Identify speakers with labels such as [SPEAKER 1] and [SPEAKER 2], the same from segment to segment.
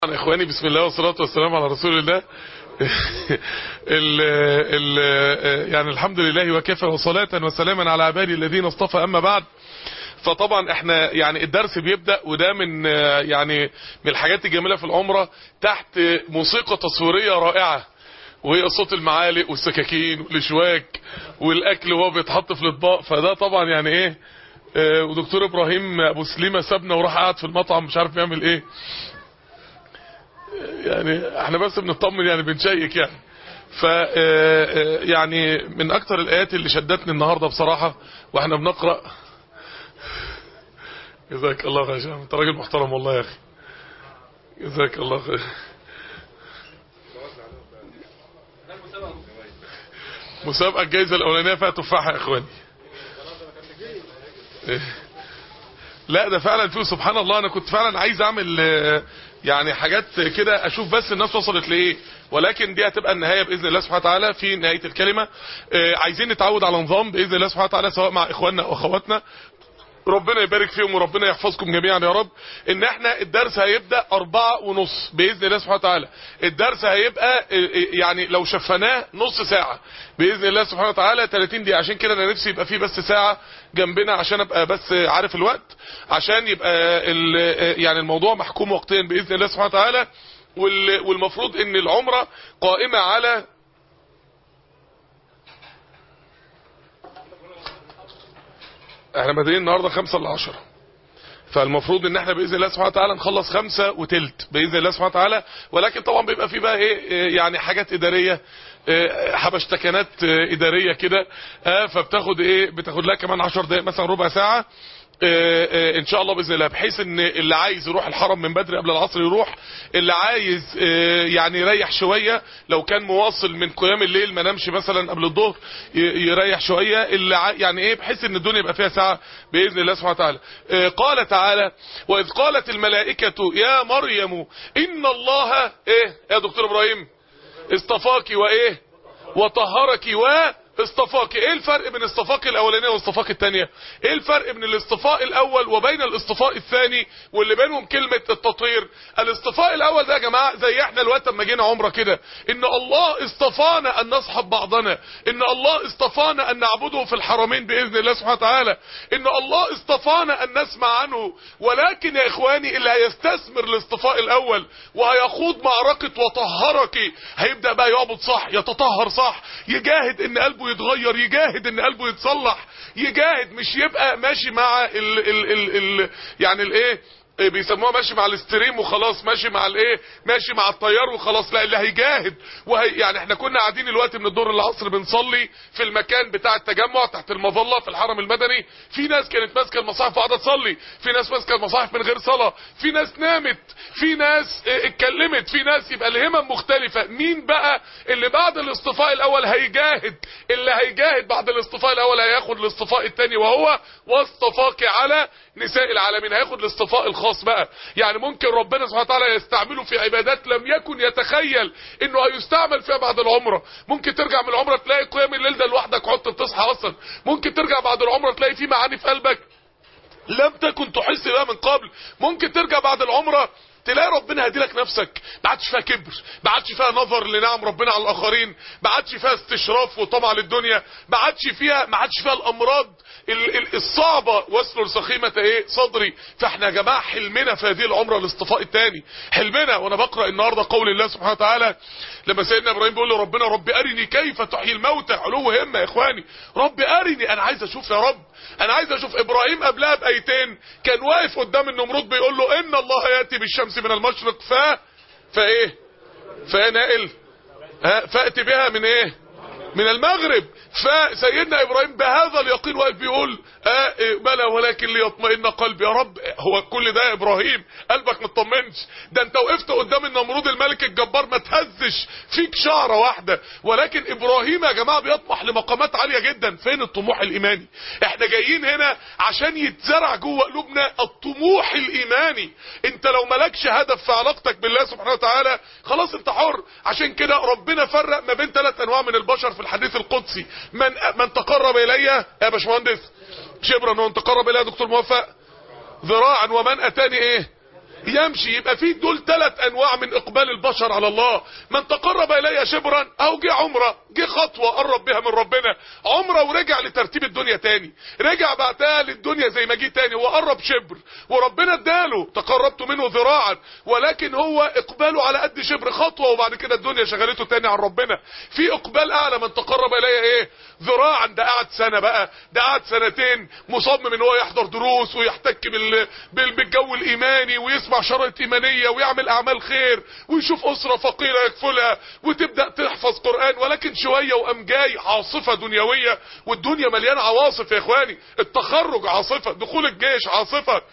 [SPEAKER 1] اخواني بسم الله والصلاة والسلام على رسول الله ال ال يعني الحمد لله وكفى وصلاة وسلاما على عبادي الذين اصطفى اما بعد فطبعا احنا يعني الدرس بيبدأ وده من يعني من الحاجات الجميلة في العمرة تحت موسيقى تصويرية رائعة وهي صوت المعالق والسكاكين والاشواك والاكل وهو بيتحط في الاطباق فده طبعا يعني ايه اه ودكتور ابراهيم ابو سليمة سابنا وراح قاعد في المطعم مش عارف يعمل ايه يعني احنا بس بنطمن يعني بنشيك يعني ف يعني من اكتر الايات اللي شدتني النهارده بصراحه واحنا بنقرا جزاك الله خير يا انت راجل محترم والله يا اخي جزاك الله خير مسابقه الجائزه الاولانيه فيها تفاحه يا اخواني لا ده فعلا فيه سبحان الله انا كنت فعلا عايز اعمل يعني حاجات كده اشوف بس الناس وصلت لايه ولكن دي هتبقى النهايه باذن الله سبحانه وتعالى في نهايه الكلمه عايزين نتعود على نظام باذن الله سبحانه وتعالى سواء مع اخواننا او اخواتنا ربنا يبارك فيهم وربنا يحفظكم جميعا يا رب ان احنا الدرس هيبدأ اربعة ونص باذن الله سبحانه وتعالى الدرس هيبقى يعني لو شفناه نص ساعة باذن الله سبحانه وتعالى 30 دقيقة عشان كده انا نفسي يبقى فيه بس ساعة جنبنا عشان ابقى بس عارف الوقت عشان يبقى يعني الموضوع محكوم وقتيا باذن الله سبحانه وتعالى والمفروض ان العمرة قائمة على احنا بادئين النهارده خمسة ل 10 فالمفروض ان احنا باذن الله سبحانه وتعالى نخلص خمسة وتلت باذن الله سبحانه وتعالى ولكن طبعا بيبقى في بقى ايه يعني حاجات اداريه حبشتكنات اداريه كده فبتاخد ايه بتاخد لها كمان 10 دقائق مثلا ربع ساعه ان شاء الله باذن الله بحيث ان اللي عايز يروح الحرم من بدري قبل العصر يروح اللي عايز يعني يريح شويه لو كان مواصل من قيام الليل ما نامش مثلا قبل الظهر يريح شويه اللي يعني ايه بحيث ان الدنيا يبقى فيها ساعه باذن الله سبحانه وتعالى قال تعالى واذ قالت الملائكه يا مريم ان الله ايه يا دكتور ابراهيم اصطفاك وايه وطهرك و اصطفاك ايه الفرق بين اصطفاك الاولانيه واصطفاك الثانيه ايه الفرق بين الاصطفاء الاول وبين الاصطفاء الثاني واللي بينهم كلمه التطهير الاصطفاء الاول ده يا جماعه زي احنا الوقت لما جينا عمره كده ان الله اصطفانا ان نصحب بعضنا ان الله اصطفانا ان نعبده في الحرمين باذن الله سبحانه وتعالى ان الله اصطفانا ان نسمع عنه ولكن يا اخواني اللي هيستثمر الاصطفاء الاول وهيخوض معركه وطهرك هيبدا بقى يعبد صح يتطهر صح يجاهد ان قلبه يتغير يجاهد ان قلبه يتصلح يجاهد مش يبقى ماشي مع ال ال ال ال يعني الايه بيسموها ماشي مع الاستريم وخلاص ماشي مع الايه ماشي مع الطيار وخلاص لا اللي هيجاهد وهي يعني احنا كنا قاعدين الوقت من الدور العصر بنصلي في المكان بتاع التجمع تحت المظله في الحرم المدني في ناس كانت ماسكه المصاحف وقاعده تصلي في ناس ماسكه المصاحف من غير صلاه في ناس نامت في ناس اتكلمت في ناس يبقى الهمم مختلفه مين بقى اللي بعد الاصطفاء الاول هيجاهد اللي هيجاهد بعد الاصطفاء الاول هياخد الاصطفاء الثاني وهو واصطفاك على نساء العالمين هياخد الاصطفاء الخاص بقى يعني ممكن ربنا سبحانه وتعالى يستعمله في عبادات لم يكن يتخيل انه هيستعمل فيها بعد العمره ممكن ترجع من العمره تلاقي قيام الليل ده لوحدك عدت بتصحى اصلا ممكن ترجع بعد العمره تلاقي في معاني في قلبك لم تكن تحس بها من قبل ممكن ترجع بعد العمره تلاقي ربنا هدي لك نفسك ما عادش فيها كبر ما عادش فيها نظر لنعم ربنا على الاخرين ما عادش فيها استشراف وطمع للدنيا ما عادش فيها ما عادش فيها الامراض الصعبة وصلوا لسخيمة ايه صدري فاحنا يا جماعة حلمنا في هذه العمرة الاصطفاء الثاني حلمنا وانا بقرأ النهاردة قول الله سبحانه وتعالى لما سيدنا ابراهيم بيقول له ربنا رب ارني كيف تحيي الموتى علو همة يا اخواني رب ارني انا عايز اشوف يا رب انا عايز اشوف ابراهيم قبلها بايتين كان واقف قدام النمرود بيقول له ان الله ياتي بالشمس من المشرق ف فايه فنائل ها فاتي بها من ايه من المغرب فسيدنا ابراهيم بهذا اليقين واقف بيقول آه بلى ولكن ليطمئن قلبي يا رب هو كل ده يا ابراهيم قلبك مطمنش ده انت وقفت قدام النمرود الملك الجبار ما تهزش فيك شعره واحده ولكن ابراهيم يا جماعه بيطمح لمقامات عاليه جدا فين الطموح الايماني احنا جايين هنا عشان يتزرع جوه قلوبنا الطموح الايماني انت لو مالكش هدف في علاقتك بالله سبحانه وتعالى خلاص انت حر عشان كده ربنا فرق ما بين ثلاث انواع من البشر في الحديث القدسي من من تقرب الي يا باشمهندس شبرا ومن تقرب الي يا دكتور موفق ذراعا ومن اتاني ايه يمشي يبقى في دول ثلاث انواع من اقبال البشر على الله من تقرب الي شبرا او جه عمره جه خطوه قرب بها من ربنا عمره ورجع لترتيب الدنيا تاني رجع بعدها للدنيا زي ما جه تاني وقرب شبر وربنا اداله تقربت منه ذراعا ولكن هو اقباله على قد شبر خطوه وبعد كده الدنيا شغلته تاني عن ربنا في اقبال اعلى من تقرب الي ايه ذراعا ده قعد سنه بقى ده قعد سنتين مصمم ان هو يحضر دروس ويحتك بال... بال... بالجو الايماني ويسمع شرائط ايمانيه ويعمل اعمال خير ويشوف اسره فقيره يكفلها وتبدا تحفظ قران ولكن شويه وقام جاي عاصفه دنيويه والدنيا مليانه عواصف يا اخواني التخرج عاصفه دخول الجيش عاصفه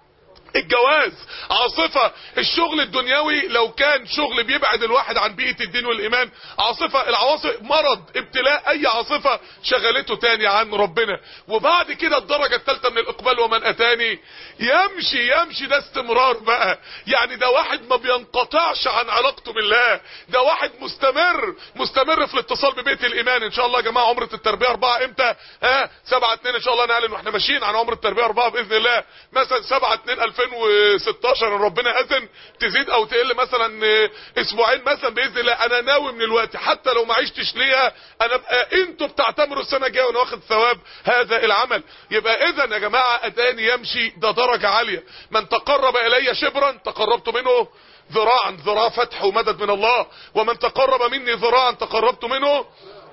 [SPEAKER 1] الجواز عاصفة الشغل الدنيوي لو كان شغل بيبعد الواحد عن بيئة الدين والإيمان عاصفة العواصف مرض ابتلاء أي عاصفة شغلته تاني عن ربنا وبعد كده الدرجة الثالثة من الإقبال ومن أتاني يمشي يمشي ده استمرار بقى يعني ده واحد ما بينقطعش عن علاقته بالله ده واحد مستمر مستمر في الاتصال ببيت الإيمان إن شاء الله يا جماعة عمرة التربية أربعة إمتى ها سبعة اتنين إن شاء الله نعلن واحنا ماشيين عن عمرة التربية أربعة بإذن الله مثلا سبعة اتنين 2016 ربنا اذن تزيد او تقل مثلا اسبوعين مثلا باذن الله انا ناوي من الوقت حتى لو ما عشتش ليها انا ابقى انتوا بتعتبروا السنه الجايه وانا واخد ثواب هذا العمل يبقى اذا يا جماعه اتاني يمشي ده درجه عاليه من تقرب الي شبرا تقربت منه ذراعا ذراع فتح ومدد من الله ومن تقرب مني ذراعا تقربت منه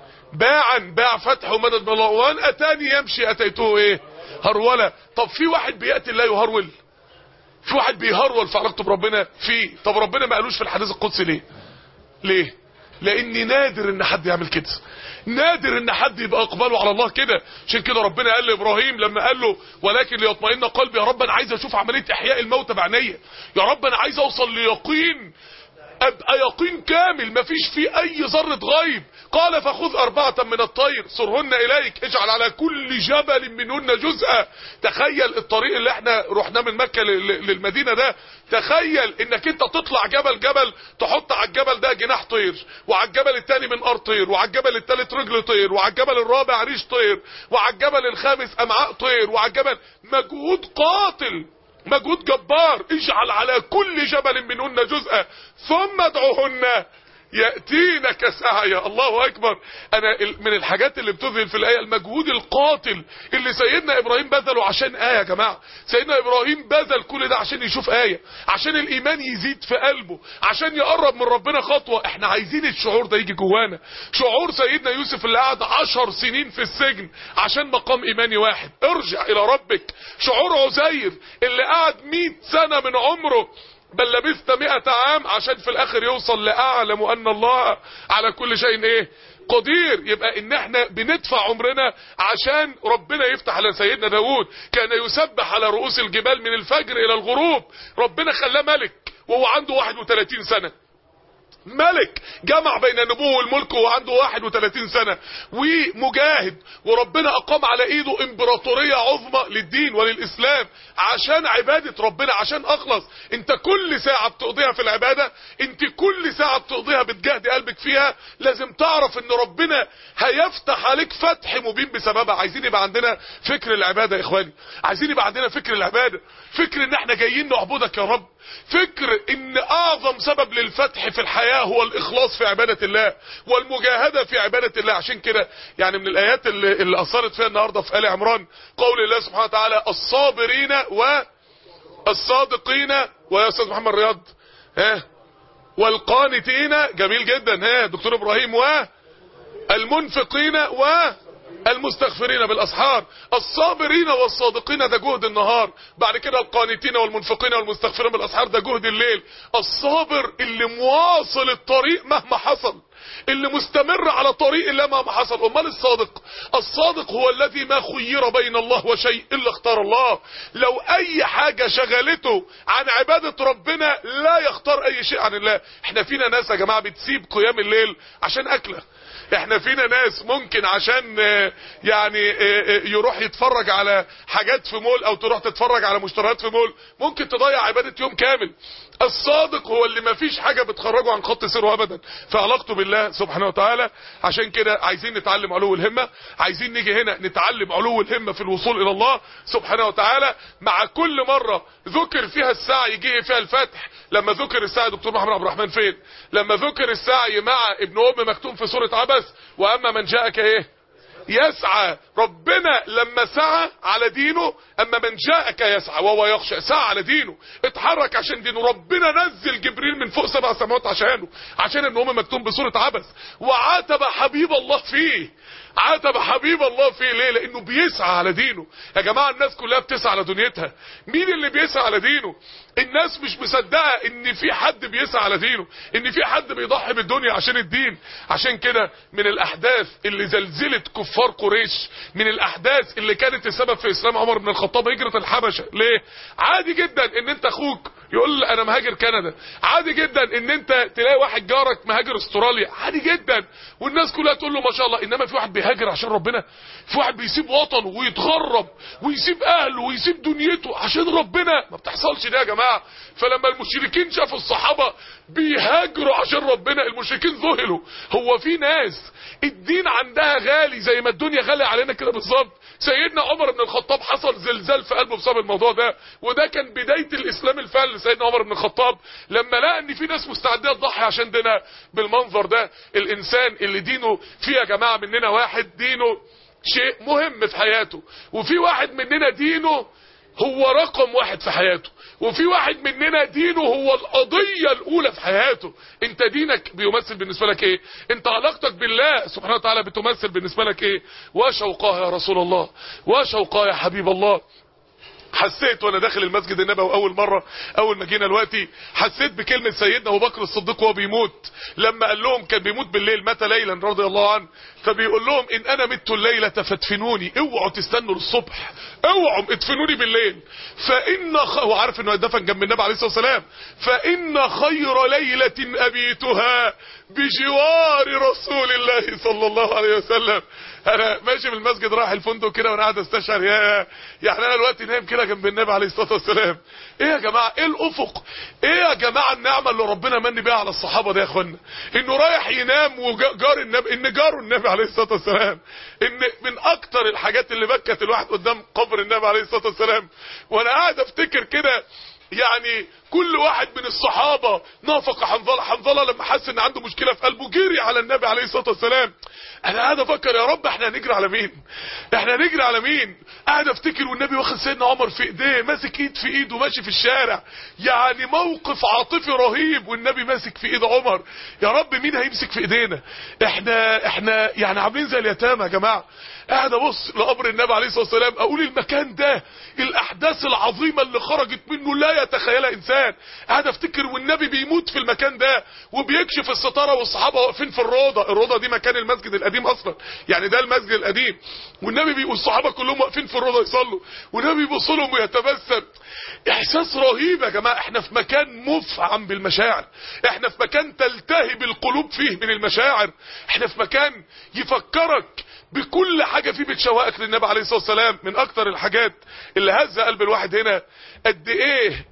[SPEAKER 1] باعا باع فتح ومدد من الله وان اتاني يمشي اتيته ايه هرولة طب في واحد بيأتي الله يهرول في واحد بيهرول في علاقته بربنا في طب ربنا ما قالوش في الحديث القدسي ليه ليه لان نادر ان حد يعمل كده نادر ان حد يبقى اقباله على الله كده عشان كده ربنا قال لابراهيم لما قال له ولكن ليطمئن قلبي يا رب انا عايز اشوف عمليه احياء الموتى بعينيا يا رب انا عايز اوصل ليقين ابقى يقين كامل مفيش فيه اي ذره غيب قال فخذ اربعه من الطير صرهن اليك اجعل على كل جبل منهن جزءا تخيل الطريق اللي احنا رحناه من مكه للمدينه ده تخيل انك انت تطلع جبل جبل تحط على الجبل ده جناح طير وعلى الجبل الثاني منقار طير وعلى الجبل الثالث رجل طير وعلى الجبل الرابع ريش طير وعلى الجبل الخامس امعاء طير وعلى الجبل مجهود قاتل مجهود جبار اجعل على كل جبل منهن جزءا ثم ادعوهن يأتينك سعيا الله اكبر انا من الحاجات اللي بتذهل في الايه المجهود القاتل اللي سيدنا ابراهيم بذله عشان ايه يا جماعه سيدنا ابراهيم بذل كل ده عشان يشوف ايه عشان الايمان يزيد في قلبه عشان يقرب من ربنا خطوه احنا عايزين الشعور ده يجي جوانا شعور سيدنا يوسف اللي قعد عشر سنين في السجن عشان مقام ايماني واحد ارجع الى ربك شعور عزير اللي قعد 100 سنه من عمره بل لبثت مئة عام عشان في الاخر يوصل لاعلم ان الله على كل شيء ايه قدير يبقى ان احنا بندفع عمرنا عشان ربنا يفتح على سيدنا داود كان يسبح على رؤوس الجبال من الفجر الى الغروب ربنا خلاه ملك وهو عنده 31 سنة ملك جمع بين النبوة والملك وهو عنده 31 سنة ومجاهد وربنا اقام على ايده امبراطورية عظمى للدين وللاسلام عشان عبادة ربنا عشان اخلص انت كل ساعة بتقضيها في العبادة انت كل ساعة بتقضيها بتجهد قلبك فيها لازم تعرف ان ربنا هيفتح عليك فتح مبين بسببها عايزين يبقى عندنا فكر العبادة يا اخواني عايزين يبقى عندنا فكر العبادة فكر ان احنا جايين نعبدك يا رب فكر ان اعظم سبب للفتح في الحياة هو الاخلاص في عبادة الله والمجاهدة في عبادة الله عشان كده يعني من الايات اللي, اللي اثرت فيها النهاردة في آل عمران قول الله سبحانه وتعالى الصابرين والصادقين ويا استاذ محمد رياض ها والقانتين جميل جدا ها دكتور ابراهيم والمنفقين و المستغفرين بالاسحار الصابرين والصادقين ده جهد النهار بعد كده القانتين والمنفقين والمستغفرين بالاسحار ده جهد الليل الصابر اللي مواصل الطريق مهما حصل اللي مستمر على طريق الله مهما حصل امال الصادق الصادق هو الذي ما خير بين الله وشيء الا اختار الله لو اي حاجة شغلته عن عبادة ربنا لا يختار اي شيء عن الله احنا فينا ناس يا جماعة بتسيب قيام الليل عشان اكله احنا فينا ناس ممكن عشان يعني يروح يتفرج على حاجات في مول او تروح تتفرج على مشتريات في مول ممكن تضيع عبادة يوم كامل الصادق هو اللي ما فيش حاجة بتخرجه عن خط سيره ابدا في علاقته بالله سبحانه وتعالى عشان كده عايزين نتعلم علو الهمة عايزين نيجي هنا نتعلم علو الهمة في الوصول الى الله سبحانه وتعالى مع كل مرة ذكر فيها السعي جه فيها الفتح لما ذكر السعي دكتور محمد عبد الرحمن فين لما ذكر السعي مع ابن ام مكتوم في سورة عبس واما من جاءك ايه يسعى ربنا لما سعى على دينه اما من جاءك يسعى وهو يخشى سعى على دينه اتحرك عشان دينه ربنا نزل جبريل من فوق سبع سماوات عشانه عشان ان هم مكتوب بسورة عبس وعاتب حبيب الله فيه عاتب حبيب الله فيه ليه لانه بيسعى على دينه يا جماعة الناس كلها بتسعى على دنيتها مين اللي بيسعى على دينه الناس مش مصدقه ان في حد بيسعى على دينه ان في حد بيضحي بالدنيا عشان الدين عشان كده من الاحداث اللي زلزلت كفار قريش من الاحداث اللي كانت السبب في اسلام عمر بن الخطاب هجرة الحبشة ليه عادي جدا ان انت اخوك يقول انا مهاجر كندا عادي جدا ان انت تلاقي واحد جارك مهاجر استراليا عادي جدا والناس كلها تقول له ما شاء الله انما في واحد بيهاجر عشان ربنا في واحد بيسيب وطنه ويتغرب ويسيب اهله ويسيب دنيته عشان ربنا ما بتحصلش ده يا جماعه فلما المشركين شافوا الصحابه بيهاجروا عشان ربنا المشركين ذهلوا هو في ناس الدين عندها غالي زي ما الدنيا غاليه علينا كده بالظبط سيدنا عمر بن الخطاب حصل زلزال في قلبه بسبب الموضوع ده وده كان بدايه الاسلام الفعلي لسيدنا عمر بن الخطاب لما لقى ان في ناس مستعده تضحي عشان دينها بالمنظر ده الانسان اللي دينه فيه يا جماعه مننا واحد دينه شيء مهم في حياته وفي واحد مننا دينه هو رقم واحد في حياته وفي واحد مننا دينه هو القضية الاولى في حياته انت دينك بيمثل بالنسبة لك ايه انت علاقتك بالله سبحانه وتعالى بتمثل بالنسبة لك ايه وشوقاه يا رسول الله وشوقاه يا حبيب الله حسيت وانا داخل المسجد النبوي اول مره اول ما جينا دلوقتي حسيت بكلمه سيدنا ابو بكر الصديق وهو بيموت لما قال لهم كان بيموت بالليل مات ليلا رضي الله عنه فبيقول لهم ان انا مت الليله فادفنوني اوعوا تستنوا للصبح اوعوا ادفنوني بالليل فان خ... هو عارف انه هيدفن جنب النبي عليه الصلاه والسلام فان خير ليله ابيتها بجوار رسول الله صلى الله عليه وسلم انا ماشي من المسجد رايح الفندق كده وانا قاعد استشعر يا يعني انا دلوقتي نايم كده جنب النبي عليه الصلاه والسلام ايه يا جماعه ايه الافق ايه يا جماعه النعمه اللي ربنا من بيها على الصحابه ده يا اخوانا انه رايح ينام وجار النبي ان جاره النبي عليه الصلاه والسلام ان من اكتر الحاجات اللي بكت الواحد قدام قبر النبي عليه الصلاه والسلام وانا قاعد افتكر كده يعني كل واحد من الصحابة نافق حنظلة حنظلة لما حس ان عنده مشكلة في قلبه جري على النبي عليه الصلاة والسلام انا قاعد افكر يا رب احنا هنجري على مين احنا هنجري على مين قاعد افتكر والنبي واخد سيدنا عمر في ايديه ماسك ايد في ايد وماشي في الشارع يعني موقف عاطفي رهيب والنبي ماسك في ايد عمر يا رب مين هيمسك في ايدينا احنا احنا يعني عاملين زي اليتامى يا جماعه قاعد ابص لقبر النبي عليه الصلاه والسلام اقول المكان ده الاحداث العظيمه اللي خرجت منه لا يتخيلها انسان قاعد افتكر والنبي بيموت في المكان ده وبيكشف الستاره والصحابه واقفين في الروضه الروضه دي مكان المسجد القديم اصلا يعني ده المسجد القديم والنبي بي... والصحابه كلهم واقفين في الروضه يصلوا والنبي بيبص لهم ويتبسم احساس رهيب يا جماعه احنا في مكان مفعم بالمشاعر احنا في مكان تلتهب القلوب فيه من المشاعر احنا في مكان يفكرك بكل حاجة فيه بتشوقك للنبي عليه الصلاة والسلام من اكتر الحاجات اللي هز قلب الواحد هنا قد ايه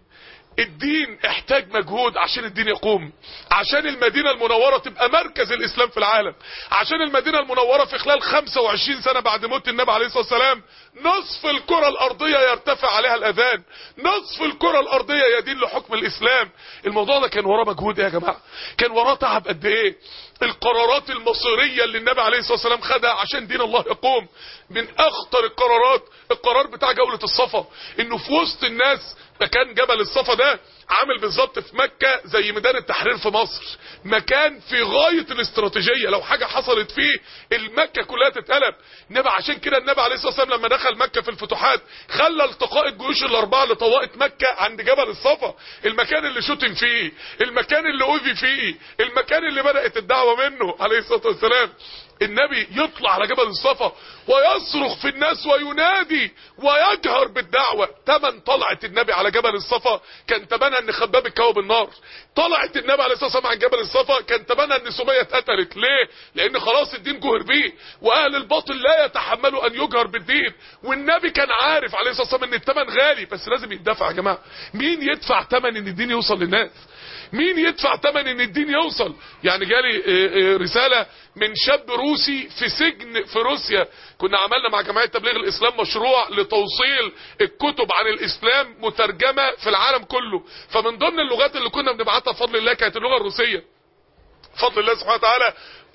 [SPEAKER 1] الدين احتاج مجهود عشان الدين يقوم عشان المدينة المنورة تبقى مركز الاسلام في العالم عشان المدينة المنورة في خلال 25 سنة بعد موت النبي عليه الصلاة والسلام نصف الكرة الارضية يرتفع عليها الاذان نصف الكرة الارضية يدين لحكم الاسلام الموضوع ده كان وراه مجهود يا جماعة كان وراه تعب قد ايه القرارات المصيرية اللي النبي عليه الصلاة والسلام خدها عشان دين الله يقوم من اخطر القرارات القرار بتاع جولة الصفا انه في وسط الناس مكان جبل الصفا ده عامل بالظبط في مكة زي ميدان التحرير في مصر مكان في غاية الاستراتيجية لو حاجة حصلت فيه المكة كلها تتقلب النبي عشان كده النبي عليه الصلاة والسلام لما دخل مكة في الفتوحات خلى التقاء الجيوش الاربعة اللي طوقت مكة عند جبل الصفا المكان اللي شتم فيه المكان اللي اوذي فيه المكان اللي بدأت الدعوة منه عليه الصلاة والسلام النبي يطلع على جبل الصفا ويصرخ في الناس وينادي ويجهر بالدعوة تمن طلعة النبي على جبل الصفا كان تمنها ان خباب الكوى بالنار طلعت النبي عليه الصلاه والسلام عن جبل الصفا كان تمنى ان سميه اتقتلت ليه لان خلاص الدين جهر بيه واهل الباطل لا يتحملوا ان يجهر بالدين والنبي كان عارف عليه الصلاه والسلام ان الثمن غالي بس لازم يدفع يا جماعه مين يدفع ثمن ان الدين يوصل للناس مين يدفع ثمن ان الدين يوصل يعني جالي رسالة من شاب روسي في سجن في روسيا كنا عملنا مع جمعية تبليغ الاسلام مشروع لتوصيل الكتب عن الاسلام مترجمة في العالم كله فمن ضمن اللغات اللي كنا بنبعتها بفضل الله كانت اللغة الروسية بفضل الله سبحانه وتعالى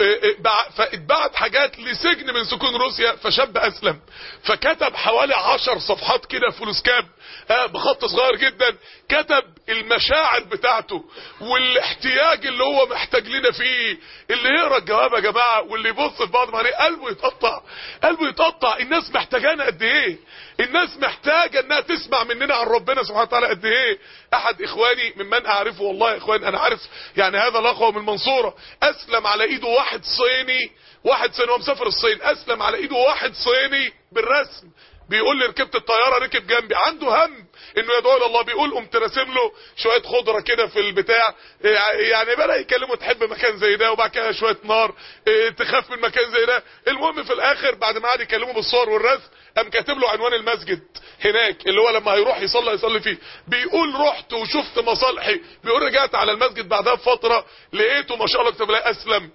[SPEAKER 1] فاتبعت حاجات لسجن من سجون روسيا فشاب اسلم فكتب حوالي عشر صفحات كده فلوسكاب بخط صغير جدا كتب المشاعر بتاعته والاحتياج اللي هو محتاج لنا فيه اللي يقرا الجواب يا جماعه واللي يبص في بعض معناه قلبه يتقطع قلبه يتقطع الناس محتاجانا قد ايه الناس محتاجه انها تسمع مننا عن ربنا سبحانه وتعالى قد ايه احد اخواني ممن اعرفه والله يا اخوان انا عارف يعني هذا الاخوه من المنصوره اسلم على ايده واحد صيني واحد صيني هو مسافر الصين اسلم على ايده واحد صيني بالرسم بيقول لي ركبت الطياره ركب جنبي عنده هم انه يدعو الى الله بيقول قمت راسم له شويه خضره كده في البتاع يعني بدا يكلمه تحب مكان زي ده وبعد كده شويه نار تخاف من مكان زي ده المهم في الاخر بعد ما قعد يكلمه بالصور والرسم قام كاتب له عنوان المسجد هناك اللي هو لما هيروح يصلي يصلي فيه بيقول رحت وشفت مصالحي بيقول رجعت على المسجد بعدها بفتره لقيته ما شاء الله كتب لي اسلم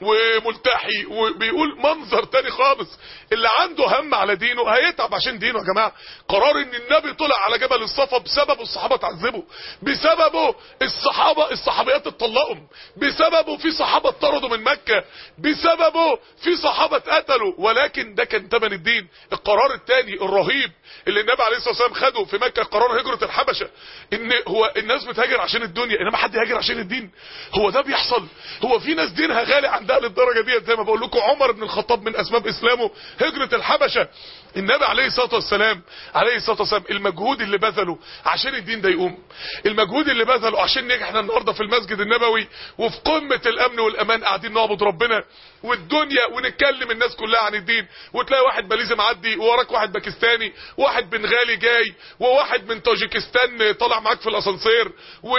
[SPEAKER 1] وملتحي وبيقول منظر تاني خالص اللي عنده هم على دينه هيتعب عشان دينه يا جماعه قرار ان النبي طلع على جبل الصفا بسببه الصحابه اتعذبوا بسببه الصحابه الصحابيات اتطلقوا بسببه في صحابه اتطردوا من مكه بسببه في صحابه اتقتلوا ولكن ده كان ثمن الدين القرار الثاني الرهيب اللي النبي عليه الصلاه والسلام خده في مكه قرار هجره الحبشه ان هو الناس بتهاجر عشان الدنيا انما حد يهاجر عشان الدين هو ده بيحصل هو في ناس دينها غالي عندها للدرجه ديت زي ما بقول لكم عمر بن الخطاب من اسباب اسلامه هجره الحبشه النبي عليه الصلاه والسلام عليه الصلاه والسلام المجهود اللي بذله عشان الدين ده يقوم المجهود اللي بذله عشان نجح احنا النهارده في المسجد النبوي وفي قمه الامن والامان قاعدين نعبد ربنا والدنيا ونتكلم الناس كلها عن الدين وتلاقي واحد ماليزي معدي ووراك واحد باكستاني واحد بنغالي جاي وواحد من طاجيكستان طالع معاك في الاسانسير و...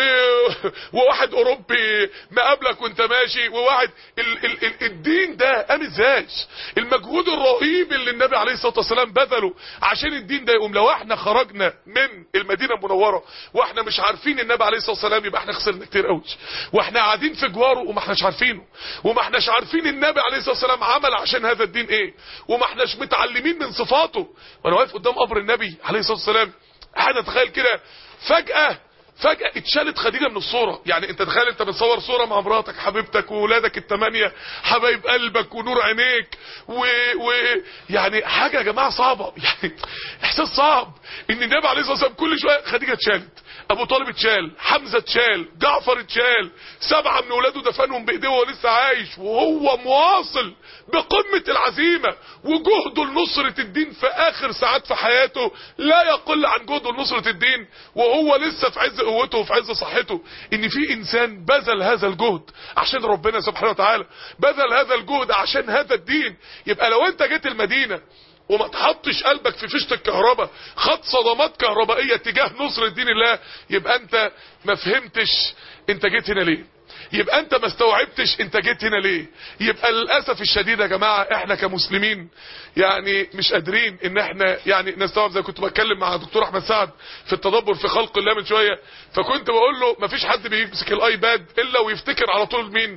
[SPEAKER 1] وواحد اوروبي مقابلك وانت ماشي وواحد ال... ال... ال... الدين ده قام ازاي المجهود الرهيب اللي النبي عليه الصلاه والسلام بذله عشان الدين ده يقوم لو احنا خرجنا من المدينه المنوره واحنا مش عارفين النبي عليه الصلاه والسلام يبقى احنا خسرنا كتير قوي واحنا قاعدين في جواره وما احناش عارفينه وما احناش عارفين النبي عليه الصلاه والسلام عمل عشان هذا الدين ايه وما احناش متعلمين من صفاته وانا واقف قدام قبر النبي عليه الصلاه والسلام قاعد اتخيل كده فجاه فجأة اتشالت خديجة من الصورة يعني انت تخيل انت بتصور صورة مع مراتك حبيبتك وولادك التمانية حبايب قلبك ونور عينيك و... و... يعني حاجة يا جماعة صعبة يعني احساس صعب ان النبي عليه الصلاة والسلام كل شوية خديجة اتشالت ابو طالب اتشال حمزة اتشال جعفر اتشال سبعة من ولاده دفنهم بايديه وهو لسه عايش وهو مواصل بقمة العزيمة وجهده لنصرة الدين في اخر ساعات في حياته لا يقل عن جهده لنصرة الدين وهو لسه في عز قوته وفي عز صحته ان في انسان بذل هذا الجهد عشان ربنا سبحانه وتعالى بذل هذا الجهد عشان هذا الدين يبقى لو انت جيت المدينة وما تحطش قلبك في فيشه الكهرباء خد صدمات كهربائيه تجاه نصر دين الله يبقى انت ما فهمتش انت جيت هنا ليه يبقى انت ما استوعبتش انت جيت هنا ليه يبقى للاسف الشديد يا جماعه احنا كمسلمين يعني مش قادرين ان احنا يعني نستوعب زي كنت بتكلم مع دكتور احمد سعد في التدبر في خلق الله من شويه فكنت بقول له ما فيش حد بيمسك الايباد الا ويفتكر على طول مين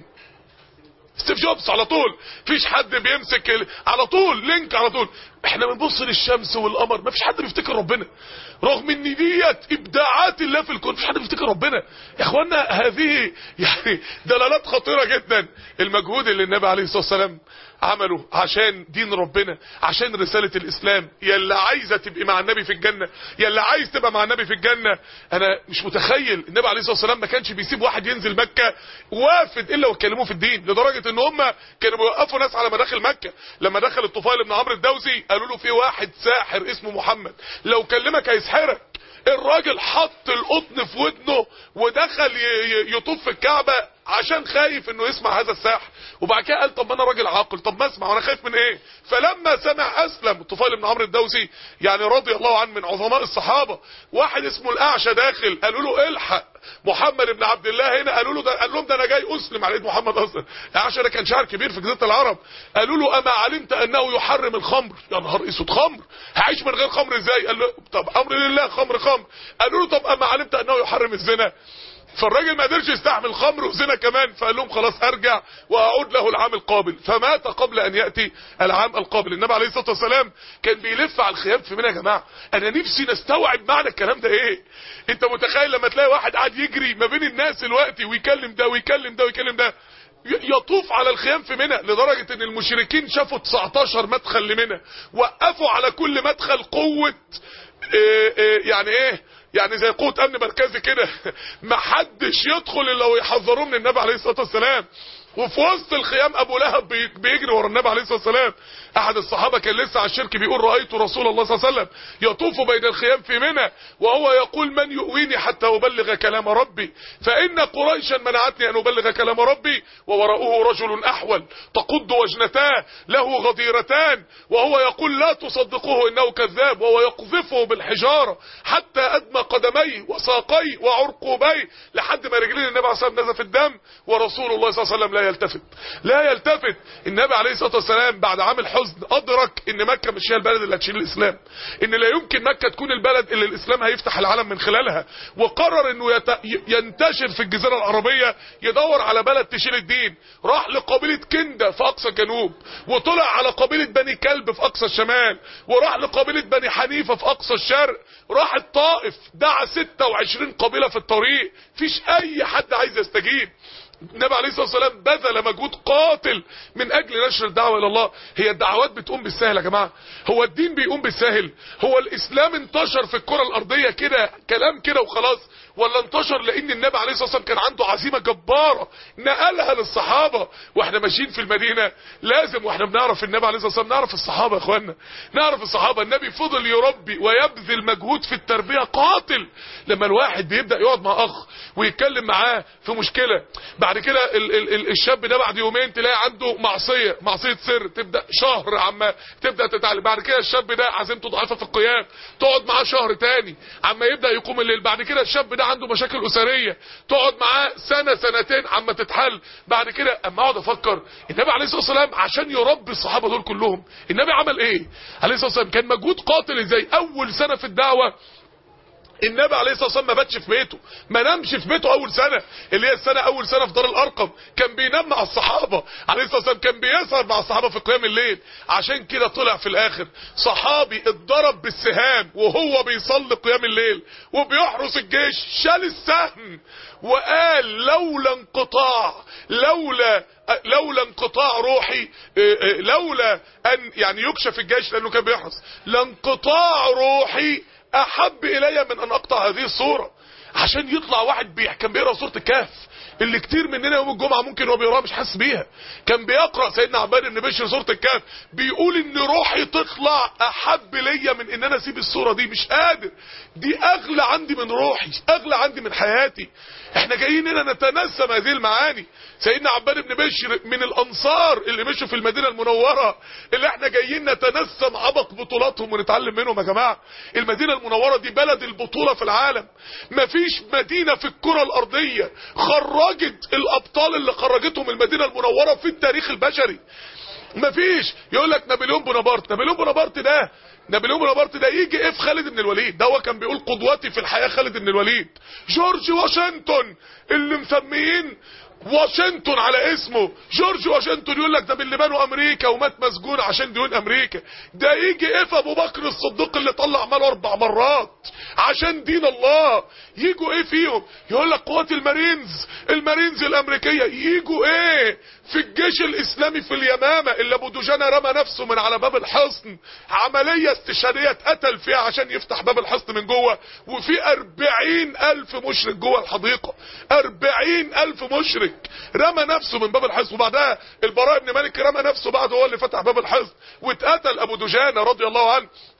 [SPEAKER 1] ستيف جوبز على طول مفيش حد بيمسك ال... على طول لينك على طول احنا بنبص للشمس والقمر مفيش حد بيفتكر ربنا رغم ان ديت ابداعات الله في الكون مفيش حد بيفتكر ربنا يا اخوانا هذه يعني دلالات خطيره جدا المجهود اللي النبي عليه الصلاه والسلام عمله عشان دين ربنا عشان رسالة الاسلام يلا عايزة تبقى مع النبي في الجنة يلا عايز تبقى مع النبي في الجنة انا مش متخيل النبي عليه الصلاة والسلام ما كانش بيسيب واحد ينزل مكة وافد الا ويتكلموا في الدين لدرجة ان هم كانوا بيوقفوا ناس على مداخل مكة لما دخل الطفيل بن عمرو الدوسي قالوا له في واحد ساحر اسمه محمد لو كلمك هيسحرك الراجل حط القطن في ودنه ودخل يطوف في الكعبة عشان خايف انه يسمع هذا الساحر وبعد كده قال طب ما انا راجل عاقل طب ما اسمع وانا خايف من ايه فلما سمع اسلم طفيل بن عمرو الدوسي يعني رضي الله عنه من عظماء الصحابه واحد اسمه الاعشى داخل قالوا له الحق محمد بن عبد الله هنا قالوا له ده قال لهم ده انا جاي اسلم على ايد محمد اصلا الاعشى ده كان شاعر كبير في جزيره العرب قالوا له اما علمت انه يحرم الخمر يا نهار اسود خمر هعيش من غير خمر ازاي قال له طب امر لله خمر خمر قالوا له طب اما علمت انه يحرم الزنا فالراجل ما قدرش يستحمل خمر وزنا كمان فقال لهم خلاص ارجع واعود له العام القابل فمات قبل ان ياتي العام القابل النبي عليه الصلاه والسلام كان بيلف على الخيام في منى يا جماعه انا نفسي نستوعب معنى الكلام ده ايه انت متخيل لما تلاقي واحد قاعد يجري ما بين الناس دلوقتي ويكلم ده ويكلم ده ويكلم ده يطوف على الخيام في منى لدرجة ان المشركين شافوا 19 مدخل لمنى وقفوا على كل مدخل قوة إيه إيه يعني ايه يعني زي قوة امن مركزي كده محدش يدخل الا ويحذروه من النبي عليه الصلاة والسلام وفي وسط الخيام ابو لهب بيجري ورا النبي عليه الصلاه والسلام احد الصحابه كان لسه على الشرك بيقول رايت رسول الله صلى الله عليه وسلم يطوف بين الخيام في منى وهو يقول من يؤويني حتى ابلغ كلام ربي فان قريشا منعتني ان ابلغ كلام ربي ووراءه رجل احول تقض وجنتاه له غديرتان وهو يقول لا تصدقوه انه كذاب وهو يقذفه بالحجاره حتى ادمى قدميه وساقيه وعرقوبيه لحد ما رجلين النبي عليه الصلاه والسلام نزف الدم ورسول الله صلى الله عليه وسلم لا يلتفت لا يلتفت النبي عليه الصلاه والسلام بعد عام الحزن ادرك ان مكه مش هي البلد اللي هتشيل الاسلام ان لا يمكن مكه تكون البلد اللي الاسلام هيفتح العالم من خلالها وقرر انه يت... ينتشر في الجزيره العربيه يدور على بلد تشيل الدين راح لقبيله كنده في اقصى الجنوب وطلع على قبيله بني كلب في اقصى الشمال وراح لقبيله بني حنيفه في اقصى الشرق راح الطائف دعا 26 قبيله في الطريق فيش اي حد عايز يستجيب النبي عليه الصلاه والسلام بذل مجهود قاتل من اجل نشر الدعوه الى الله هي الدعوات بتقوم بالسهل يا جماعه هو الدين بيقوم بالسهل هو الاسلام انتشر في الكره الارضيه كده كلام كده وخلاص ولا انتشر لان النبي عليه الصلاه والسلام كان عنده عزيمه جباره نقلها للصحابه واحنا ماشيين في المدينه لازم واحنا بنعرف النبي عليه الصلاه والسلام نعرف الصحابه يا اخوانا نعرف الصحابه النبي فضل يربي ويبذل مجهود في التربيه قاتل لما الواحد بيبدا يقعد مع اخ ويتكلم معاه في مشكله بعد كده ال ال ال الشاب ده بعد يومين تلاقي عنده معصيه معصيه سر تبدا شهر عما تبدا تتعلم بعد كده الشاب ده عزيمته ضعيفه في القيام تقعد معاه شهر تاني عما يبدا يقوم الليل بعد كده الشاب ده عنده مشاكل اسريه تقعد معاه سنه سنتين عما تتحل بعد كده اما اقعد افكر النبي عليه الصلاه والسلام عشان يربي الصحابه دول كلهم النبي عمل ايه عليه الصلاه والسلام كان مجهود قاتل ازاي اول سنه في الدعوه النبي عليه الصلاه والسلام ما باتش في بيته ما نامش في بيته اول سنه اللي هي السنه اول سنه في دار الارقم كان بينام مع الصحابه عليه الصلاه والسلام كان بيسهر مع الصحابه في قيام الليل عشان كده طلع في الاخر صحابي اتضرب بالسهام وهو بيصلي قيام الليل وبيحرس الجيش شال السهم وقال لولا انقطاع لولا لولا انقطاع روحي لولا ان يعني يكشف الجيش لانه كان بيحرس لانقطاع روحي احب الي من ان اقطع هذه الصورة عشان يطلع واحد بي... كان بيقرا سوره الكهف اللي كتير مننا يوم الجمعه ممكن هو بيقراها مش حاسس بيها كان بيقرا سيدنا عباد بن بشر سوره الكهف بيقول ان روحي تطلع احب ليا من ان انا اسيب الصوره دي مش قادر دي اغلى عندي من روحي اغلى عندي من حياتي احنا جايين هنا نتنسم هذه المعاني سيدنا عباد بن بشر من الانصار اللي مشوا في المدينه المنوره اللي احنا جايين نتنسم عبق بطولاتهم ونتعلم منهم يا جماعه المدينه المنوره دي بلد البطوله في العالم مفيش مدينه في الكره الارضيه خرجت الابطال اللي خرجتهم المدينه المنوره في التاريخ البشري مفيش يقول لك نابليون بونابرت نابليون بونابرت ده نابليون بونابرت ده يجي ايه في خالد بن الوليد ده هو كان بيقول قدوتي في الحياه خالد بن الوليد جورج واشنطن اللي مسميين واشنطن على اسمه جورج واشنطن يقول لك ده من لبنان وامريكا ومات مسجون عشان ديون امريكا ده يجي ايه في ابو بكر الصديق اللي طلع ماله اربع مرات عشان دين الله يجوا ايه فيهم يقول لك قوات المارينز المارينز الامريكيه يجوا ايه في الجيش الاسلامي في اليمامة اللي ابو دجانة رمى نفسه من على باب الحصن عملية استشهادية اتقتل فيها عشان يفتح باب الحصن من جوه وفي اربعين الف مشرك جوه الحديقة اربعين الف مشرك رمى نفسه من باب الحصن وبعدها البراء بن مالك رمى نفسه بعد هو اللي فتح باب الحصن واتقتل ابو دجانة رضي الله عنه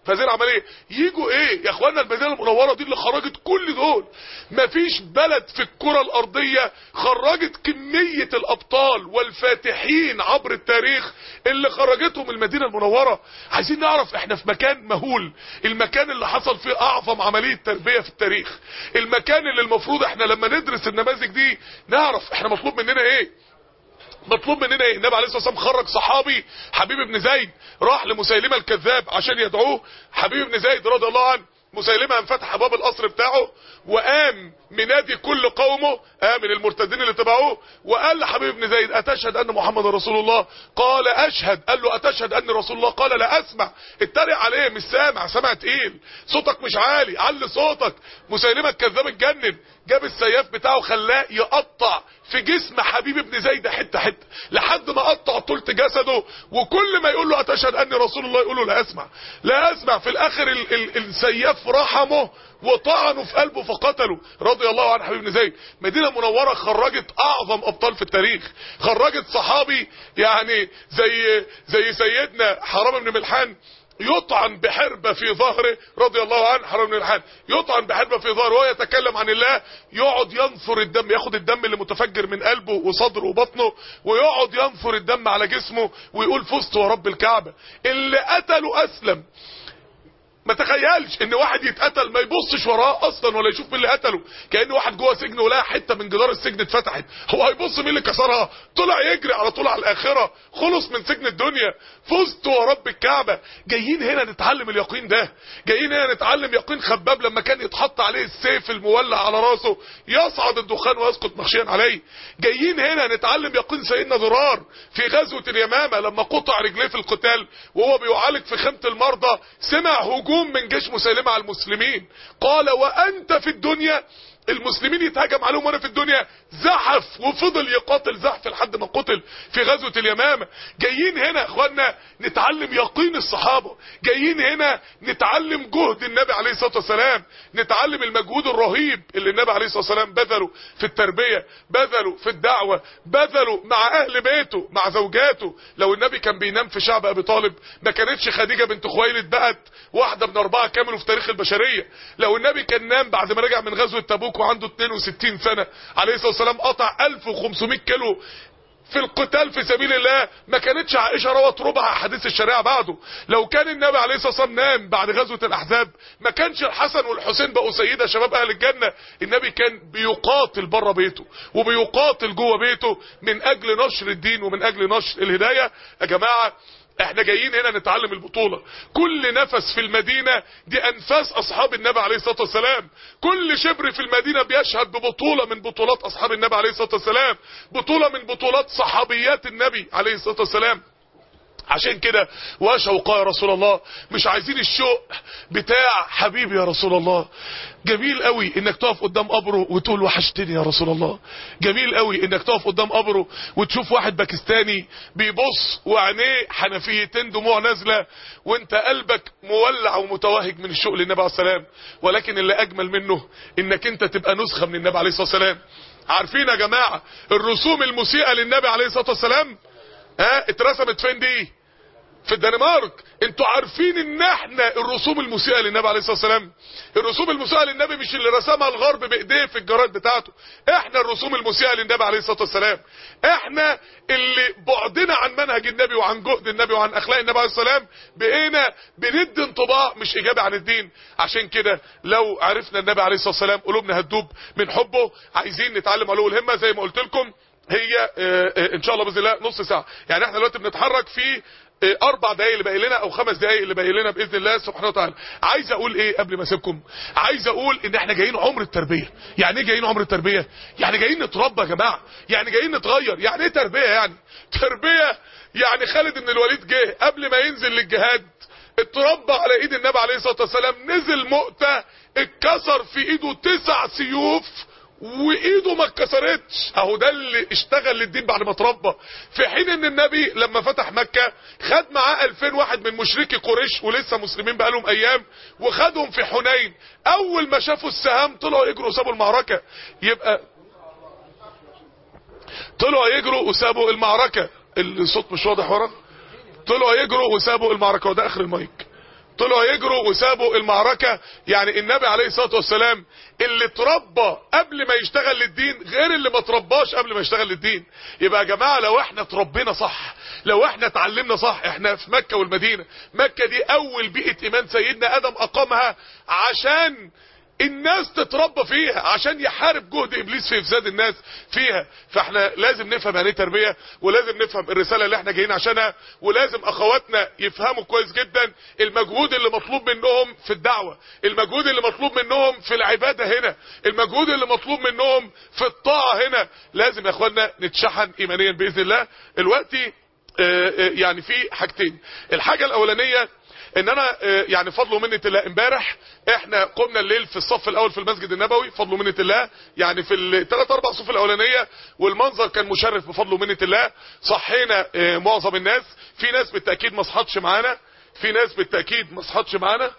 [SPEAKER 1] في هذه العمليه يجوا ايه يا اخوانا المدينه المنوره دي اللي خرجت كل دول مفيش بلد في الكره الارضيه خرجت كميه الابطال والفاتحين عبر التاريخ اللي خرجتهم المدينه المنوره عايزين نعرف احنا في مكان مهول المكان اللي حصل فيه اعظم عمليه تربيه في التاريخ المكان اللي المفروض احنا لما ندرس النماذج دي نعرف احنا مطلوب مننا ايه مطلوب مننا ايه النبي عليه الصلاه والسلام خرج صحابي حبيب بن زيد راح لمسيلمه الكذاب عشان يدعوه حبيب بن زيد رضي الله عنه مسيلمه انفتح ابواب القصر بتاعه وقام منادي كل قومه قام من المرتدين اللي تبعوه وقال لحبيب بن زيد اتشهد ان محمد رسول الله قال اشهد قال له اتشهد ان رسول الله قال لا اسمع اتريق عليه مش سامع سمع تقيل صوتك مش عالي علي صوتك مسيلمه الكذاب اتجنن جاب السياف بتاعه خلاه يقطع في جسم حبيب بن زيد حته حته لحد ما قطع طولة جسده وكل ما يقول له اتشهد اني رسول الله يقول له لا اسمع لا اسمع في الاخر ال ال السياف رحمه وطعنوا في قلبه فقتلوا رضي الله عن حبيب بن زيد مدينه منوره خرجت اعظم ابطال في التاريخ خرجت صحابي يعني زي زي سيدنا حرام بن ملحان يطعن بحربة في ظهره رضي الله عنه حرام بن ملحان يطعن بحربة في ظهره وهو يتكلم عن الله يقعد ينثر الدم ياخد الدم اللي متفجر من قلبه وصدره وبطنه ويقعد ينثر الدم على جسمه ويقول فزت ورب الكعبة اللي قتله اسلم ما تخيلش ان واحد يتقتل ما يبصش وراه اصلا ولا يشوف مين اللي قتله كان واحد جوه سجن ولقى حته من جدار السجن اتفتحت هو هيبص مين اللي كسرها طلع يجري على طول على الاخره خلص من سجن الدنيا فزت ورب الكعبه جايين هنا نتعلم اليقين ده جايين هنا نتعلم يقين خباب لما كان يتحط عليه السيف المولع على راسه يصعد الدخان ويسقط مخشيا عليه جايين هنا نتعلم يقين سيدنا ضرار في غزوه اليمامه لما قطع رجليه في القتال وهو بيعالج في خيمه المرضى سمع هجوم هجوم من جيش مسيلمة على المسلمين قال وانت في الدنيا المسلمين يتهاجم عليهم وانا في الدنيا زحف وفضل يقاتل زحف لحد ما قتل في غزوة اليمامة جايين هنا اخوانا نتعلم يقين الصحابة جايين هنا نتعلم جهد النبي عليه الصلاة والسلام نتعلم المجهود الرهيب اللي النبي عليه الصلاة والسلام بذله في التربية بذله في الدعوة بذله مع اهل بيته مع زوجاته لو النبي كان بينام في شعب ابي طالب ما كانتش خديجة بنت خويلد بقت واحدة من اربعة كاملوا في تاريخ البشرية لو النبي كان نام بعد ما رجع من غزوة تبوك وعنده 62 سنة عليه الصلاة والسلام قطع 1500 كيلو في القتال في سبيل الله ما كانتش عائشة روت ربع احاديث الشريعة بعده لو كان النبي عليه الصلاة والسلام نام بعد غزوة الاحزاب ما كانش الحسن والحسين بقوا سيدة شباب اهل الجنة النبي كان بيقاتل بره بيته وبيقاتل جوه بيته من اجل نشر الدين ومن اجل نشر الهداية يا جماعة احنا جايين هنا نتعلم البطولة كل نفس في المدينة دي انفاس اصحاب النبي عليه الصلاة والسلام كل شبر في المدينة بيشهد ببطولة من بطولات اصحاب النبي عليه الصلاة والسلام بطولة من بطولات صحابيات النبي عليه الصلاة والسلام عشان كده وشوقا يا رسول الله مش عايزين الشوق بتاع حبيبي يا رسول الله جميل قوي انك تقف قدام قبره وتقول وحشتني يا رسول الله جميل قوي انك تقف قدام قبره وتشوف واحد باكستاني بيبص وعينيه حنفيتين دموع نازله وانت قلبك مولع ومتوهج من الشوق للنبي عليه السلام ولكن اللي اجمل منه انك انت تبقى نسخه من النبي عليه الصلاه والسلام عارفين يا جماعه الرسوم المسيئه للنبي عليه الصلاه والسلام ها اترسمت فين دي في الدنمارك انتوا عارفين ان احنا الرسوم المسيئه للنبي عليه الصلاه والسلام الرسوم المسيئه للنبي مش اللي رسمها الغرب بايديه في الجرايد بتاعته احنا الرسوم المسيئه للنبي عليه الصلاه والسلام احنا اللي بعدنا عن منهج النبي وعن جهد النبي وعن اخلاق النبي عليه الصلاه والسلام بقينا بندي انطباع مش ايجابي عن الدين عشان كده لو عرفنا النبي عليه الصلاه والسلام قلوبنا هتدوب من حبه عايزين نتعلم علو الهمه زي ما قلت لكم هي اه اه ان شاء الله باذن الله نص ساعه يعني احنا دلوقتي بنتحرك في اربع دقايق اللي باقي لنا او خمس دقايق اللي باقي لنا باذن الله سبحانه وتعالى عايز اقول ايه قبل ما اسيبكم عايز اقول ان احنا جايين عمر التربيه يعني ايه جايين عمر التربيه يعني جايين نتربى يا جماعه يعني جايين نتغير يعني ايه تربيه يعني تربيه يعني خالد بن الوليد جه قبل ما ينزل للجهاد اتربى على ايد النبي عليه الصلاه والسلام نزل مؤتة اتكسر في ايده تسع سيوف وايده ما اتكسرتش اهو ده اللي اشتغل للدين بعد ما اتربى في حين ان النبي لما فتح مكة خد معاه 2000 واحد من مشركي قريش ولسه مسلمين بقالهم ايام وخدهم في حنين اول ما شافوا السهام طلعوا يجروا وسابوا المعركة يبقى طلعوا يجروا وسابوا المعركة الصوت مش واضح ورا طلعوا يجروا وسابوا المعركة وده اخر المايك طلعوا يجروا وسابوا المعركة يعني النبي عليه الصلاة والسلام اللي اتربى قبل ما يشتغل للدين غير اللي ما اترباش قبل ما يشتغل للدين يبقى يا جماعة لو احنا اتربينا صح لو احنا اتعلمنا صح احنا في مكة والمدينة مكة دي اول بيئة ايمان سيدنا ادم اقامها عشان الناس تتربى فيها عشان يحارب جهد ابليس في افساد الناس فيها فاحنا لازم نفهم يعني ايه تربيه ولازم نفهم الرساله اللي احنا جايين عشانها ولازم اخواتنا يفهموا كويس جدا المجهود اللي مطلوب منهم في الدعوه المجهود اللي مطلوب منهم في العباده هنا المجهود اللي مطلوب منهم في الطاعه هنا لازم يا اخوانا نتشحن ايمانيا باذن الله دلوقتي يعني في حاجتين الحاجه الاولانيه ان انا يعني فضل ومنه الله امبارح احنا قمنا الليل في الصف الاول في المسجد النبوي فضل ومنه الله يعني في الثلاث اربع صفوف الاولانيه والمنظر كان مشرف بفضل ومنه الله صحينا معظم الناس في ناس بالتاكيد ما صحتش معانا في ناس بالتاكيد ما صحتش معانا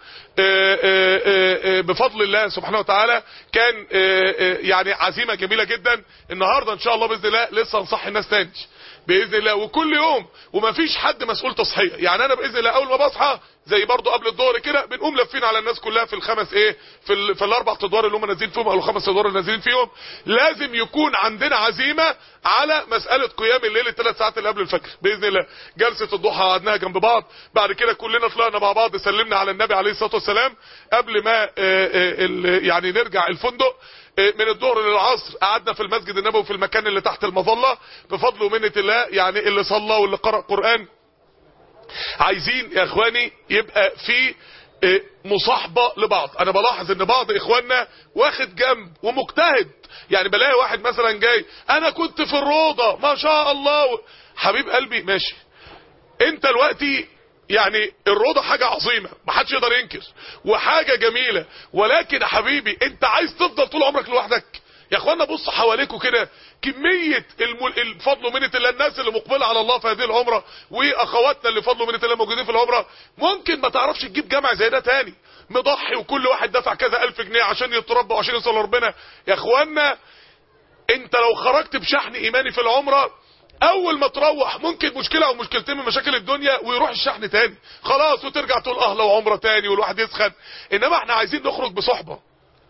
[SPEAKER 1] بفضل الله سبحانه وتعالى كان يعني عزيمه جميله جدا النهارده ان شاء الله باذن الله لسه هنصحي الناس تاني باذن الله وكل يوم ومفيش حد مسؤول تصحيه يعني انا باذن الله اول ما بصحى زي برضو قبل الظهر كده بنقوم لافين على الناس كلها في الخمس ايه في, ال... في الاربع ادوار اللي هم نازلين فيهم او الخمس ادوار اللي نازلين فيهم لازم يكون عندنا عزيمه على مساله قيام الليل الثلاث ساعات اللي قبل الفجر باذن الله جلسه الضحى قعدناها جنب بعض بعد كده كلنا طلعنا مع بعض سلمنا على النبي عليه الصلاه والسلام قبل ما آآ آآ يعني نرجع الفندق من الظهر للعصر قعدنا في المسجد النبوي في المكان اللي تحت المظله بفضل ومنه الله يعني اللي صلى واللي قرأ قرآن عايزين يا اخواني يبقى في مصاحبة لبعض انا بلاحظ ان بعض اخواننا واخد جنب ومجتهد يعني بلاقي واحد مثلا جاي انا كنت في الروضة ما شاء الله حبيب قلبي ماشي انت دلوقتي يعني الروضة حاجة عظيمة محدش يقدر ينكر وحاجة جميلة ولكن يا حبيبي انت عايز تفضل طول عمرك لوحدك يا اخوانا بص حواليكوا كده كمية الفضل ومنة الله الناس اللي مقبلة على الله في هذه العمرة واخواتنا اللي فضل ومنة الله موجودين في العمرة ممكن ما تعرفش تجيب جامع زي ده تاني مضحي وكل واحد دفع كذا الف جنيه عشان يتربى وعشان يوصل لربنا يا اخوانا انت لو خرجت بشحن ايماني في العمرة اول ما تروح ممكن مشكلة او مشكلتين من مشاكل الدنيا ويروح الشحن تاني خلاص وترجع تقول اهلا وعمرة تاني والواحد يسخن انما احنا عايزين نخرج بصحبة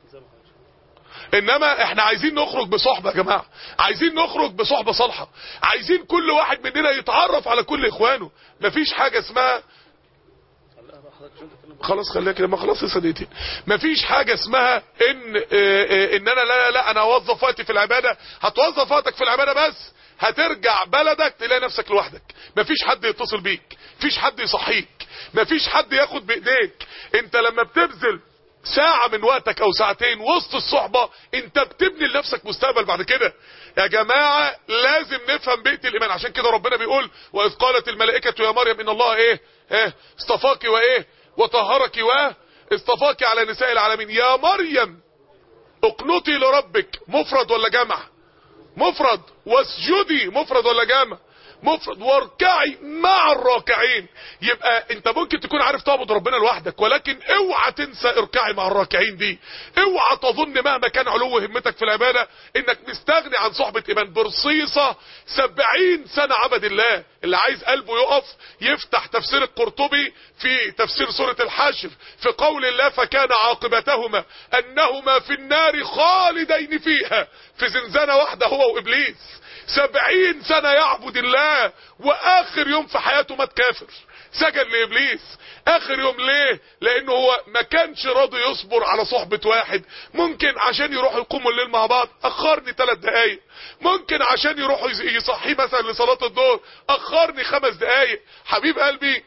[SPEAKER 1] انما احنا عايزين نخرج بصحبة يا جماعة عايزين نخرج بصحبة صالحة عايزين كل واحد مننا يتعرف على كل اخوانه مفيش حاجة اسمها خلاص خليها كده ما خلاص لسه دقيقتين مفيش حاجه اسمها ان اه اه ان انا لا لا لا انا اوظف وقتي في العباده هتوظف وقتك في العباده بس هترجع بلدك تلاقي نفسك لوحدك مفيش حد يتصل بيك مفيش حد يصحيك مفيش حد ياخد بايديك انت لما بتبذل ساعة من وقتك او ساعتين وسط الصحبة انت بتبني لنفسك مستقبل بعد كده يا جماعة لازم نفهم بيئة الايمان عشان كده ربنا بيقول واذ قالت الملائكة يا مريم ان الله ايه ايه اصطفاك وايه وطهرك و اصطفاك على نساء العالمين يا مريم اقنطي لربك مفرد ولا جمع مفرد واسجدي مفرد ولا جمع مفرد واركعي مع الراكعين يبقى انت ممكن تكون عارف تعبد ربنا لوحدك ولكن اوعى تنسى اركعي مع الراكعين دي اوعى تظن مهما كان علو همتك في العبادة انك مستغني عن صحبة ايمان برصيصة سبعين سنة عبد الله اللي عايز قلبه يقف يفتح تفسير القرطبي في تفسير سورة الحاشر في قول الله فكان عاقبتهما انهما في النار خالدين فيها في زنزانة واحدة هو وابليس سبعين سنة يعبد الله واخر يوم في حياته مات كافر سجن لابليس اخر يوم ليه لانه هو ما كانش راضي يصبر على صحبة واحد ممكن عشان يروحوا يقوموا الليل مع بعض اخرني ثلاث دقايق ممكن عشان يروحوا يصحيه مثلا لصلاة الظهر اخرني خمس دقايق حبيب قلبي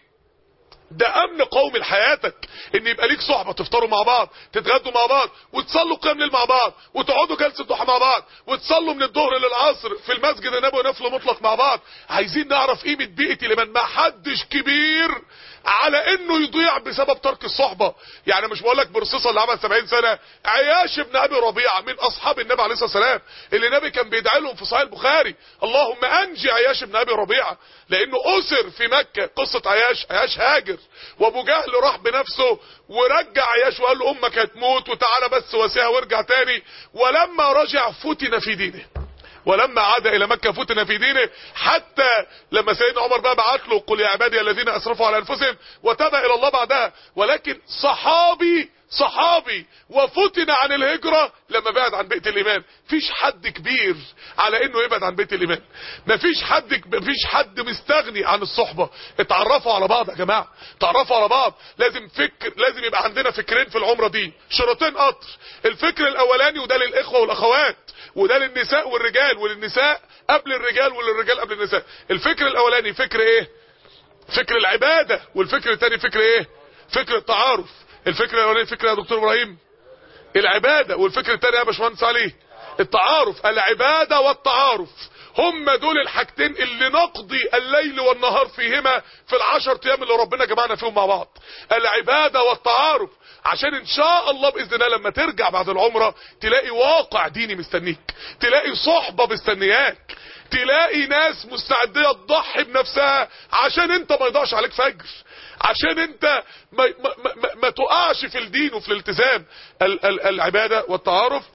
[SPEAKER 1] ده امن قومي لحياتك ان يبقى ليك صحبه تفطروا مع بعض تتغدوا مع بعض وتصلوا قيام ليل مع بعض وتقعدوا جلسه ضحى مع بعض وتصلوا من الظهر للعصر في المسجد النبوي نفل مطلق مع بعض عايزين نعرف قيمه بيئه لمن ما حدش كبير على انه يضيع بسبب ترك الصحبه يعني مش بقول لك برصيصه اللي عمل 70 سنه عياش ابن ابي ربيعه من اصحاب النبي عليه الصلاه والسلام اللي النبي كان بيدعي لهم في صحيح البخاري اللهم انجي عياش ابن ابي ربيعه لانه اسر في مكه قصه عياش عياش هاجر وابو جهل راح بنفسه ورجع عياش وقال له امك هتموت وتعالى بس واسيها وارجع تاني ولما رجع فتن في دينه ولما عاد الى مكه فتن في دينه حتى لما سيدنا عمر بقى بعت له قل يا عبادي الذين اسرفوا على انفسهم وتاب الى الله بعدها ولكن صحابي صحابي وفتن عن الهجرة لما بعد عن بيت الإيمان فيش حد كبير على انه يبعد عن بيت الإيمان مفيش حد مفيش حد مستغني عن الصحبة اتعرفوا على بعض يا جماعة اتعرفوا على بعض لازم فكر لازم يبقى عندنا فكرين في العمرة دي شرطين قطر الفكر الاولاني وده للاخوة والاخوات وده للنساء والرجال وللنساء قبل الرجال وللرجال قبل النساء الفكر الاولاني فكر ايه فكر العبادة والفكر الثاني فكر ايه فكر التعارف الفكر الاولاني فكر يا دكتور ابراهيم العبادة والفكر الثاني يا باشمهندس علي التعارف العبادة والتعارف هم دول الحاجتين اللي نقضي الليل والنهار فيهما في العشر ايام اللي ربنا جمعنا فيهم مع بعض العبادة والتعارف عشان ان شاء الله باذن الله لما ترجع بعد العمرة تلاقي واقع ديني مستنيك تلاقي صحبة مستنياك تلاقي ناس مستعدية تضحي بنفسها عشان انت ما يضيعش عليك فجر عشان انت ما, ما, ما, ما تقعش في الدين وفي الالتزام ال ال العبادة والتعارف